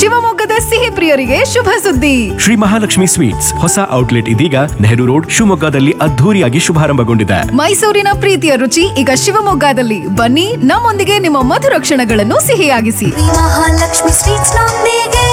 ಶಿವಮೊಗ್ಗದ ಸಿಹಿ ಪ್ರಿಯರಿಗೆ ಶುಭ ಸುದ್ದಿ ಶ್ರೀ ಮಹಾಲಕ್ಷ್ಮಿ ಸ್ವೀಟ್ಸ್ ಹೊಸ ಔಟ್ಲೆಟ್ ಇದೀಗ ನೆಹರು ರೋಡ್ ಶಿವಮೊಗ್ಗದಲ್ಲಿ ಅದ್ಧೂರಿಯಾಗಿ ಶುಭಾರಂಭಗೊಂಡಿದೆ ಮೈಸೂರಿನ ಪ್ರೀತಿಯ ರುಚಿ ಈಗ ಶಿವಮೊಗ್ಗದಲ್ಲಿ ಬನ್ನಿ ನಮ್ಮೊಂದಿಗೆ ನಿಮ್ಮ ಮಧುರ ಕ್ಷಣಗಳನ್ನು ಸಿಹಿಯಾಗಿಸಿ ಮಹಾಲಕ್ಷ್ಮಿ ಸ್ವೀಟ್ಸ್ ನೊಂದಿಗೆ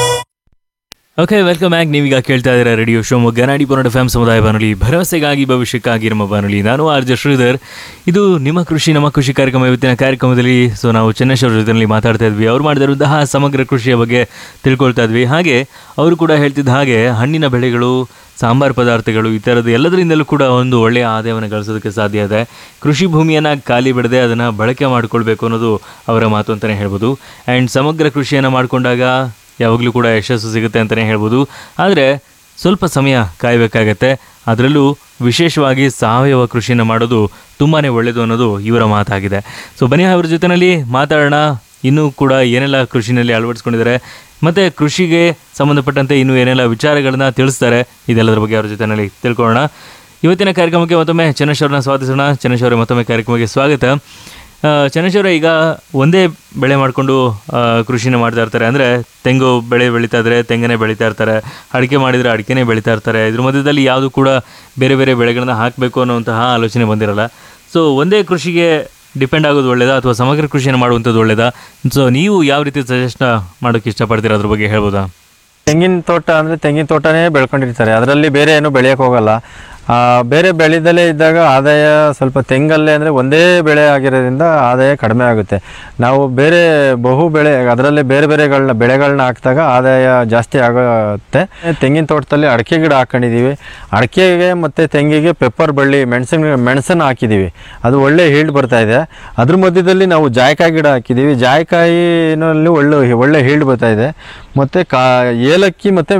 ಓಕೆ ವೆಲ್ಕಮ್ ಬ್ಯಾಕ್ ನೀವೀಗ ಕೇಳ್ತಾ ಇದ್ದೀರಾ ರೇಡಿಯೋ ಶಿವಮೊಗ್ಗ ನಾಡಿ ಪೊನ್ನಡ ಫ್ಯಾಮ್ ಸಮುದಾಯ ಬಾನುಲಿ ಭರವಸೆಗಾಗಿ ಭವಿಷ್ಯಕ್ಕಾಗಿ ನಮ್ಮ ಬಾನುಲಿ ನಾನು ಆರ್ ಜೆ ಶ್ರೀಧರ್ ಇದು ನಿಮ್ಮ ಕೃಷಿ ನಮ್ಮ ಕೃಷಿ ಕಾರ್ಯಕ್ರಮ ಇವತ್ತಿನ ಕಾರ್ಯಕ್ರಮದಲ್ಲಿ ಸೊ ನಾವು ಚೆನ್ನೇಶ್ವರ ಜೊತೆಯಲ್ಲಿ ಮಾತಾಡ್ತಾ ಇದ್ವಿ ಅವ್ರು ಮಾಡಿದಿರುವಂತಹ ಸಮಗ್ರ ಕೃಷಿಯ ಬಗ್ಗೆ ತಿಳ್ಕೊಳ್ತಾ ಇದ್ವಿ ಹಾಗೆ ಅವರು ಕೂಡ ಹೇಳ್ತಿದ್ದ ಹಾಗೆ ಹಣ್ಣಿನ ಬೆಳೆಗಳು ಸಾಂಬಾರ್ ಪದಾರ್ಥಗಳು ಈ ಥರದ್ದು ಎಲ್ಲದರಿಂದಲೂ ಕೂಡ ಒಂದು ಒಳ್ಳೆಯ ಆದಾಯವನ್ನು ಗಳಿಸೋದಕ್ಕೆ ಸಾಧ್ಯ ಇದೆ ಕೃಷಿ ಭೂಮಿಯನ್ನು ಖಾಲಿ ಬಿಡದೆ ಅದನ್ನು ಬಳಕೆ ಮಾಡಿಕೊಳ್ಬೇಕು ಅನ್ನೋದು ಅವರ ಮಾತು ಅಂತಲೇ ಹೇಳ್ಬೋದು ಆ್ಯಂಡ್ ಸಮಗ್ರ ಕೃಷಿಯನ್ನು ಮಾಡಿಕೊಂಡಾಗ ಯಾವಾಗಲೂ ಕೂಡ ಯಶಸ್ಸು ಸಿಗುತ್ತೆ ಅಂತಲೇ ಹೇಳ್ಬೋದು ಆದರೆ ಸ್ವಲ್ಪ ಸಮಯ ಕಾಯಬೇಕಾಗತ್ತೆ ಅದರಲ್ಲೂ ವಿಶೇಷವಾಗಿ ಸಾವಯವ ಕೃಷಿನ ಮಾಡೋದು ತುಂಬಾ ಒಳ್ಳೆಯದು ಅನ್ನೋದು ಇವರ ಮಾತಾಗಿದೆ ಸೊ ಬನ್ನಿ ಅವ್ರ ಜೊತೆಯಲ್ಲಿ ಮಾತಾಡೋಣ ಇನ್ನೂ ಕೂಡ ಏನೆಲ್ಲ ಕೃಷಿನಲ್ಲಿ ಅಳವಡಿಸ್ಕೊಂಡಿದ್ದಾರೆ ಮತ್ತು ಕೃಷಿಗೆ ಸಂಬಂಧಪಟ್ಟಂತೆ ಇನ್ನೂ ಏನೆಲ್ಲ ವಿಚಾರಗಳನ್ನ ತಿಳಿಸ್ತಾರೆ ಇದೆಲ್ಲದರ ಬಗ್ಗೆ ಅವ್ರ ಜೊತೆಯಲ್ಲಿ ತಿಳ್ಕೊಳ್ಳೋಣ ಇವತ್ತಿನ ಕಾರ್ಯಕ್ರಮಕ್ಕೆ ಮತ್ತೊಮ್ಮೆ ಚನ್ನೇಶ್ವರನ ಸ್ವಾಗತಿಸೋಣ ಚನ್ನೇಶ್ವರ ಮತ್ತೊಮ್ಮೆ ಕಾರ್ಯಕ್ರಮಕ್ಕೆ ಸ್ವಾಗತ ಆ, ಚನ್ನೇಶ್ವರ ಈಗ ಒಂದೇ ಬೆಳೆ ಮಾಡಿಕೊಂಡು ಕೃಷಿನ ಮಾಡ್ತಾ ಇರ್ತಾರೆ ಅಂದರೆ ತೆಂಗು ಬೆಳೆ ಬೆಳೀತಾ ಇದ್ರೆ ತೆಂಗನೇ ಬೆಳೀತಾ ಇರ್ತಾರೆ ಅಡಿಕೆ ಮಾಡಿದರೆ ಅಡಿಕೆನೇ ಬೆಳೀತಾ ಇರ್ತಾರೆ ಇದ್ರ ಮಧ್ಯದಲ್ಲಿ ಯಾವುದು ಕೂಡ ಬೇರೆ ಬೇರೆ ಬೆಳೆಗಳನ್ನ ಹಾಕಬೇಕು ಅನ್ನುವಂತಹ ಆಲೋಚನೆ ಬಂದಿರಲ್ಲ ಸೊ ಒಂದೇ ಕೃಷಿಗೆ ಡಿಪೆಂಡ್ ಆಗೋದು ಒಳ್ಳೇದಾ ಅಥವಾ ಸಮಗ್ರ ಕೃಷಿಯನ್ನು ಮಾಡುವಂಥದ್ದು ಒಳ್ಳೇದಾ ಸೊ ನೀವು ಯಾವ ರೀತಿ ಸಜೆಸ್ಟ್ ಮಾಡೋಕ್ಕೆ ಇಷ್ಟಪಡ್ತೀರಾ ಅದ್ರ ಬಗ್ಗೆ ಹೇಳ್ಬೋದಾ ತೆಂಗಿನ ತೋಟ ಅಂದರೆ ತೆಂಗಿನ ತೋಟನೇ ಬೆಳ್ಕೊಂಡಿರ್ತಾರೆ ಅದರಲ್ಲಿ ಬೇರೆ ಏನು ಬೆಳೆಯೋಕೆ ಹೋಗಲ್ಲ ಆ, ಬೇರೆ ಬೆಳೆದಲ್ಲೇ ಇದ್ದಾಗ ಆದಾಯ ಸ್ವಲ್ಪ ತೆಂಗಲ್ಲೇ ಅಂದರೆ ಒಂದೇ ಬೆಳೆ ಆಗಿರೋದ್ರಿಂದ ಆದಾಯ ಕಡಿಮೆ ಆಗುತ್ತೆ ನಾವು ಬೇರೆ ಬಹು ಬೆಳೆ ಅದರಲ್ಲೇ ಬೇರೆ ಬೇರೆಗಳನ್ನ ಬೆಳೆಗಳನ್ನ ಹಾಕಿದಾಗ ಆದಾಯ ಜಾಸ್ತಿ ಆಗುತ್ತೆ ತೆಂಗಿನ ತೋಟದಲ್ಲಿ ಅಡಿಕೆ ಗಿಡ ಹಾಕೊಂಡಿದ್ದೀವಿ ಅಡಿಕೆಗೆ ಮತ್ತು ತೆಂಗಿಗೆ ಪೆಪ್ಪರ್ ಬಳ್ಳಿ ಮೆಣಸಿನ ಮೆಣಸನ್ನು ಹಾಕಿದ್ದೀವಿ ಅದು ಒಳ್ಳೆ ಹೀಲ್ಡ್ ಬರ್ತಾ ಇದೆ ಅದ್ರ ಮಧ್ಯದಲ್ಲಿ ನಾವು ಜಾಯ್ಕಾಯಿ ಗಿಡ ಹಾಕಿದ್ದೀವಿ ಜಾಯ್ಕಾಯಿನಲ್ಲಿ ಒಳ್ಳೆ ಒಳ್ಳೆ ಹೀಲ್ಡ್ ಬರ್ತಾ ಇದೆ ಮತ್ತು ಕಾ ಏಲಕ್ಕಿ ಮತ್ತು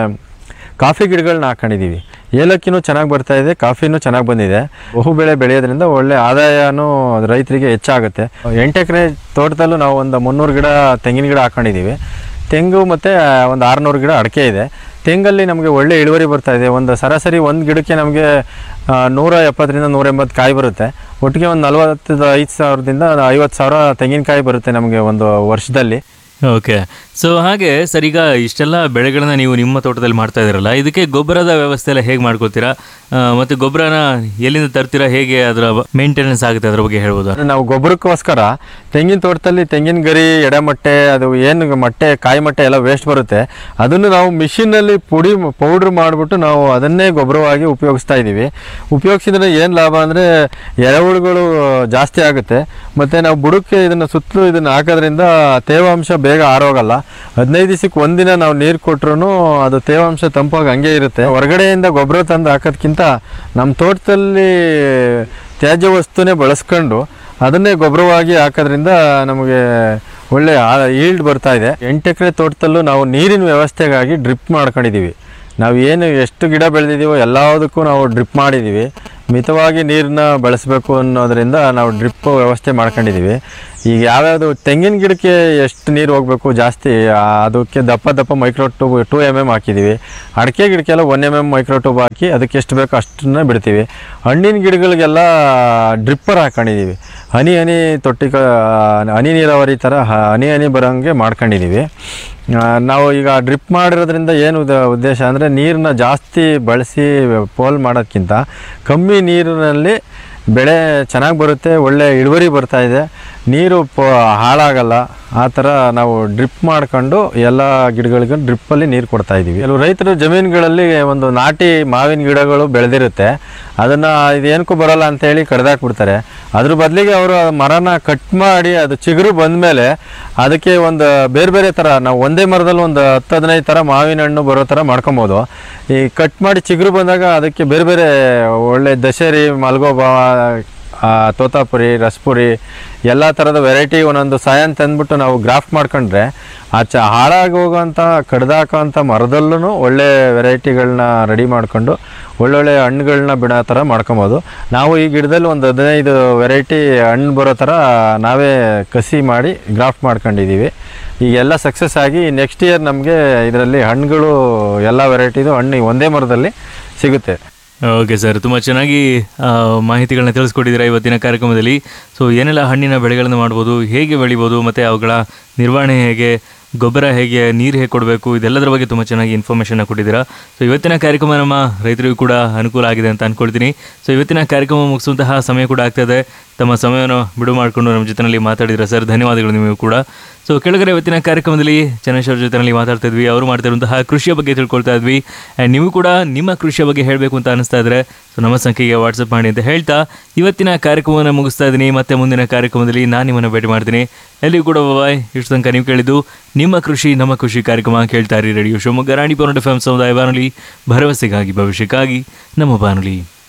ಕಾಫಿ ಗಿಡಗಳನ್ನ ಹಾಕೊಂಡಿದ್ದೀವಿ ಏಲಕ್ಕಿನೂ ಚೆನ್ನಾಗಿ ಬರ್ತಾ ಇದೆ ಕಾಫಿನೂ ಚೆನ್ನಾಗಿ ಬಂದಿದೆ ಬಹು ಬೆಳೆ ಬೆಳೆಯೋದ್ರಿಂದ ಒಳ್ಳೆ ಆದಾಯನೂ ರೈತರಿಗೆ ಹೆಚ್ಚಾಗುತ್ತೆ ಎಂಟು ಎಕರೆ ತೋಟದಲ್ಲೂ ನಾವು ಒಂದು ಮುನ್ನೂರು ಗಿಡ ತೆಂಗಿನ ಗಿಡ ಹಾಕೊಂಡಿದ್ದೀವಿ ತೆಂಗು ಮತ್ತು ಒಂದು ಆರುನೂರು ಗಿಡ ಅಡಿಕೆ ಇದೆ ತೆಂಗಲ್ಲಿ ನಮಗೆ ಒಳ್ಳೆ ಇಳುವರಿ ಬರ್ತಾ ಇದೆ ಒಂದು ಸರಾಸರಿ ಒಂದು ಗಿಡಕ್ಕೆ ನಮಗೆ ಆ, ನೂರ ಎಪ್ಪತ್ತರಿಂದ ನೂರ ಎಂಬತ್ತು ಕಾಯಿ ಬರುತ್ತೆ ಒಟ್ಟಿಗೆ ಒಂದು ನಲ್ವತ್ತು ಐದು ಸಾವಿರದಿಂದ ಐವತ್ತು ಸಾವಿರ ತೆಂಗಿನಕಾಯಿ ಬರುತ್ತೆ ನಮಗೆ ಒಂದು ವರ್ಷದಲ್ಲಿ ಓಕೆ ಸೊ ಹಾಗೆ ಸರ್ ಈಗ ಇಷ್ಟೆಲ್ಲ ಬೆಳೆಗಳನ್ನ ನೀವು ನಿಮ್ಮ ತೋಟದಲ್ಲಿ ಮಾಡ್ತಾ ಇದ್ದೀರಲ್ಲ ಇದಕ್ಕೆ ಗೊಬ್ಬರದ ವ್ಯವಸ್ಥೆ ಎಲ್ಲ ಹೇಗೆ ಮಾಡ್ಕೊತೀರಾ ಆ, ಮತ್ತೆ ಗೊಬ್ಬರನ ಎಲ್ಲಿಂದ ತರ್ತೀರಾ ಹೇಗೆ ಅದರ ಮೇಂಟೆನೆನ್ಸ್ ಆಗುತ್ತೆ ಅದ್ರ ಬಗ್ಗೆ ಹೇಳ್ಬೋದಾ ಅಂದ್ರೆ ನಾವು ಗೊಬ್ಬರಕ್ಕೋಸ್ಕರ ತೆಂಗಿನ ತೋಟದಲ್ಲಿ ತೆಂಗಿನ ಗರಿ ಎಡೆಮಟ್ಟೆ ಅದು ಏನು ಮಟ್ಟೆ ಕಾಯಿ ಮಟ್ಟೆ ಎಲ್ಲ ವೇಸ್ಟ್ ಬರುತ್ತೆ ಅದನ್ನು ನಾವು ಮಿಷಿನಲ್ಲಿ ಪುಡಿ ಪೌಡ್ರ್ ಮಾಡಿಬಿಟ್ಟು ನಾವು ಅದನ್ನೇ ಗೊಬ್ಬರವಾಗಿ ಉಪಯೋಗಿಸ್ತಾ ಇದ್ದೀವಿ ಉಪಯೋಗಿಸಿದ್ರೆ ಏನು ಲಾಭ ಅಂದರೆ ಎರೆಹುಳುಗಳು ಜಾಸ್ತಿ ಆಗುತ್ತೆ ಮತ್ತು ನಾವು ಬುಡಕ್ಕೆ ಇದನ್ನು ಸುತ್ತಲೂ ಇದನ್ನು ಹಾಕೋದ್ರಿಂದ ತೇವಾಂಶ ಬೇಗ ಆರೋಗಲ್ಲ ಹದಿನೈದು ದಿವಸಕ್ಕೆ ಒಂದಿನ ನಾವು ನೀರು ಕೊಟ್ರು ಅದು ತೇವಾಂಶ ತಂಪಾಗಿ ಹಂಗೆ ಇರುತ್ತೆ ಹೊರಗಡೆಯಿಂದ ಗೊಬ್ಬರ ತಂದು ಹಾಕೋದ್ಕಿಂತ ನಮ್ಮ ತೋಟದಲ್ಲಿ ತ್ಯಾಜ್ಯ ವಸ್ತುನೇ ಬಳಸ್ಕೊಂಡು ಅದನ್ನೇ ಗೊಬ್ಬರವಾಗಿ ಹಾಕೋದ್ರಿಂದ ನಮಗೆ ಒಳ್ಳೆ ಈಲ್ಡ್ ಬರ್ತಾ ಇದೆ ಎಂಟು ಎಕರೆ ತೋಟದಲ್ಲೂ ನಾವು ನೀರಿನ ವ್ಯವಸ್ಥೆಗಾಗಿ ಡ್ರಿಪ್ ಮಾಡ್ಕೊಂಡಿದ್ದೀವಿ ನಾವು ಏನು ಎಷ್ಟು ಗಿಡ ಬೆಳೆದಿದ್ದೀವೋ ಎಲ್ಲದಕ್ಕೂ ನಾವು ಡ್ರಿಪ್ ಮಾಡಿದ್ದೀವಿ ಮಿತವಾಗಿ ನೀರನ್ನ ಬಳಸಬೇಕು ಅನ್ನೋದರಿಂದ ನಾವು ಡ್ರಿಪ್ ವ್ಯವಸ್ಥೆ ಮಾಡ್ಕೊಂಡಿದ್ದೀವಿ ಈಗ ಯಾವ್ಯಾವುದು ತೆಂಗಿನ ಗಿಡಕ್ಕೆ ಎಷ್ಟು ನೀರು ಹೋಗಬೇಕು ಜಾಸ್ತಿ ಆ, ಅದಕ್ಕೆ ದಪ್ಪ ದಪ್ಪ micro tube two M M ಹಾಕಿದ್ದೀವಿ ಅಡಿಕೆ ಗಿಡಕ್ಕೆಲ್ಲ one M M micro tube ಹಾಕಿ ಅದಕ್ಕೆ ಎಷ್ಟು ಬೇಕೋ ಅಷ್ಟನ್ನ ಬಿಡ್ತೀವಿ ಹಣ್ಣಿನ ಗಿಡಗಳಿಗೆಲ್ಲ ಡ್ರಿಪ್ಪರ್ ಹಾಕೊಂಡಿದ್ದೀವಿ ಹನಿ ಹನಿ ತೊಟ್ಟಿ ಕ ಹನಿ ನೀರಾವರಿ ಥರ ಹ- ಹನಿ ಹನಿ ಬರೋಂಗೆ ಮಾಡ್ಕೊಂಡಿದ್ದೀವಿ ಆ, ನಾವು ಈಗ ಡ್ರಿಪ್ ಮಾಡಿರೋದ್ರಿಂದ ಏನು ಉದ- ಉದ್ದೇಶ ಅಂದರೆ ನೀರನ್ನ ಜಾಸ್ತಿ ಬಳಸಿ ಪೋಲ್ ಮಾಡೋದ್ಕಿಂತ ಕಮ್ಮಿ ನೀರಿನಲ್ಲಿ ಬೆಳೆ ಚೆನ್ನಾಗಿ ಬರುತ್ತೆ ಒಳ್ಳೆ ಇಳುವರಿ ಬರ್ತಾ ಇದೆ ನೀರು ಪ ಹಾಳಾಗಲ್ಲ ಆ ಥರ ನಾವು ಡ್ರಿಪ್ ಮಾಡ್ಕೊಂಡು ಎಲ್ಲ ಗಿಡಗಳಿಗೆ ಡ್ರಿಪ್ಪಲ್ಲಿ ನೀರು ಕೊಡ್ತಾ ಇದ್ದೀವಿ ಕೆಲವು ರೈತರು ಜಮೀನುಗಳಲ್ಲಿ ಒಂದು ನಾಟಿ ಮಾವಿನ ಗಿಡಗಳು ಬೆಳೆದಿರುತ್ತೆ ಅದನ್ನು ಇದೇನಕ್ಕೂ ಬರೋಲ್ಲ ಅಂತೇಳಿ ಕಡ್ದಾಕ್ಬಿಡ್ತಾರೆ ಅದ್ರ ಬದಲಿಗೆ ಅವರು ಮರನ ಕಟ್ ಮಾಡಿ ಅದು ಚಿಗುರು ಬಂದಮೇಲೆ ಅದಕ್ಕೆ ಒಂದು ಬೇರೆ ಬೇರೆ ಥರ ನಾವು ಒಂದೇ ಮರದಲ್ಲಿ ಒಂದು ಹತ್ತು ಹದಿನೈದು ಥರ ಮಾವಿನ ಹಣ್ಣು ಬರೋ ಥರ ಮಾಡ್ಕೊಬೋದು ಈ ಕಟ್ ಮಾಡಿ ಚಿಗುರು ಬಂದಾಗ ಅದಕ್ಕೆ ಬೇರೆ ಬೇರೆ ಒಳ್ಳೆ ದಶೇರಿ ಮಲ್ಗೋಬಾ ಆ, ತೋತಾಪುರಿ ರಸಪುರಿ ಎಲ್ಲ ಥರದ ವೆರೈಟಿ ಒಂದೊಂದು ಸಾಯನ್ ತಂದ್ಬಿಟ್ಟು ನಾವು ಗ್ರಾಫ್ಟ್ ಮಾಡ್ಕೊಂಡ್ರೆ ಆ ಚ ಹಾಳಾಗಿ ಹೋಗೋಂಥ ಕಡ್ದಾಕೋಂಥ ಮರದಲ್ಲೂ ಒಳ್ಳೆ ವೆರೈಟಿಗಳನ್ನ ರೆಡಿ ಮಾಡ್ಕೊಂಡು ಒಳ್ಳೊಳ್ಳೆ ಹಣ್ಣುಗಳನ್ನ ಬಿಡೋ ಥರ ಮಾಡ್ಕೊಬೋದು ನಾವು ಈ ಗಿಡದಲ್ಲಿ ಒಂದು ಹದಿನೈದು ವೆರೈಟಿ ಹಣ್ಣು ಬರೋ ಥರ ನಾವೇ ಕಸಿ ಮಾಡಿ ಗ್ರಾಫ್ಟ್ ಮಾಡ್ಕೊಂಡಿದ್ದೀವಿ ಈಗೆಲ್ಲ ಸಕ್ಸಸ್ ಆಗಿ ನೆಕ್ಸ್ಟ್ ಇಯರ್ ನಮಗೆ ಇದರಲ್ಲಿ ಹಣ್ಣುಗಳು ಎಲ್ಲ ವೆರೈಟಿದು ಹಣ್ಣು ಒಂದೇ ಮರದಲ್ಲಿ ಸಿಗುತ್ತೆ ಓಕೆ ಸರ್ ತುಂಬ ಚೆನ್ನಾಗಿ ಆ, ಮಾಹಿತಿಗಳನ್ನ ತಿಳಿಸ್ಕೊಟ್ಟಿದ್ದೀರಾ ಇವತ್ತಿನ ಕಾರ್ಯಕ್ರಮದಲ್ಲಿ ಸೊ ಏನೆಲ್ಲ ಹಣ್ಣಿನ ಬೆಳೆಗಳನ್ನು ಮಾಡ್ಬೋದು ಹೇಗೆ ಬೆಳಿಬೋದು ಮತ್ತು ಅವುಗಳ ನಿರ್ವಹಣೆ ಹೇಗೆ ಗೊಬ್ಬರ ಹೇಗೆ ನೀರು ಹೇಗೆ ಕೊಡಬೇಕು ಇದೆಲ್ಲದರ ಬಗ್ಗೆ ತುಂಬ ಚೆನ್ನಾಗಿ ಇನ್ಫಾರ್ಮೇಷನ್ನ ಕೊಟ್ಟಿದ್ದೀರಾ ಸೊ ಇವತ್ತಿನ ಕಾರ್ಯಕ್ರಮ ನಮ್ಮ ರೈತರಿಗೂ ಕೂಡ ಅನುಕೂಲ ಆಗಿದೆ ಅಂತ ಅಂದ್ಕೊಳ್ತೀನಿ ಸೊ ಇವತ್ತಿನ ಕಾರ್ಯಕ್ರಮ ಮುಗಿಸುವಂತಹ ಸಮಯ ಕೂಡ ಆಗ್ತದೆ ತಮ್ಮ ಸಮಯವನ್ನು ಬಿಡು ಮಾಡಿಕೊಂಡು ನಮ್ಮ ಜೊತೆಯಲ್ಲಿ ಮಾತಾಡಿದ್ರೆ ಸರ್ ಧನ್ಯವಾದಗಳು ನಿಮಗೂ ಕೂಡ ಸೊ ಕೆಳಗಡೆ ಇವತ್ತಿನ ಕಾರ್ಯಕ್ರಮದಲ್ಲಿ ಚನ್ನೇಶ್ವರ ಜೊತೆಯಲ್ಲಿ ಮಾತಾಡ್ತಾ ಇದ್ವಿ ಅವರು ಮಾಡ್ತಿರುವಂತಹ ಕೃಷಿಯ ಬಗ್ಗೆ ತಿಳ್ಕೊಳ್ತಾ ಇದ್ವಿ ಆ್ಯಂಡ್ ನೀವು ಕೂಡ ನಿಮ್ಮ ಕೃಷಿಯ ಬಗ್ಗೆ ಹೇಳಬೇಕು ಅಂತ ಅನಿಸ್ತಾ ಇದ್ರೆ ಸೊ ನಮ್ಮ ಸಂಖ್ಯೆಗೆ ವಾಟ್ಸಪ್ ಮಾಡಿ ಅಂತ ಹೇಳ್ತಾ ಇವತ್ತಿನ ಕಾರ್ಯಕ್ರಮವನ್ನು ಮುಗಿಸ್ತಾ ಇದ್ದೀನಿ ಮತ್ತೆ ಮುಂದಿನ ಕಾರ್ಯಕ್ರಮದಲ್ಲಿ ನಾನು ನಿಮ್ಮನ್ನು ಭೇಟಿ ಮಾಡ್ತೀನಿ ಎಲ್ಲಿಗೂ ಕೂಡ ಬಾಯ್ ಇಷ್ಟು ತನಕ ನೀವು ಕೇಳಿದ್ದು ನಿಮ್ಮ ಕೃಷಿ ನಮ್ಮ ಕೃಷಿ ಕಾರ್ಯಕ್ರಮ ಕೇಳ್ತಾ ಇರಿ ರೇಡಿಯೋ ಶಿವಮೊಗ್ಗ ರಾಣಿ ಪೌರ್ಣ ಎಫ್ ಎಂ ಸಮುದಾಯ ಬಾನುಲಿ ಭರವಸೆಗಾಗಿ ಭವಿಷ್ಯಕ್ಕಾಗಿ ನಮ್ಮ ಬಾನುಲಿ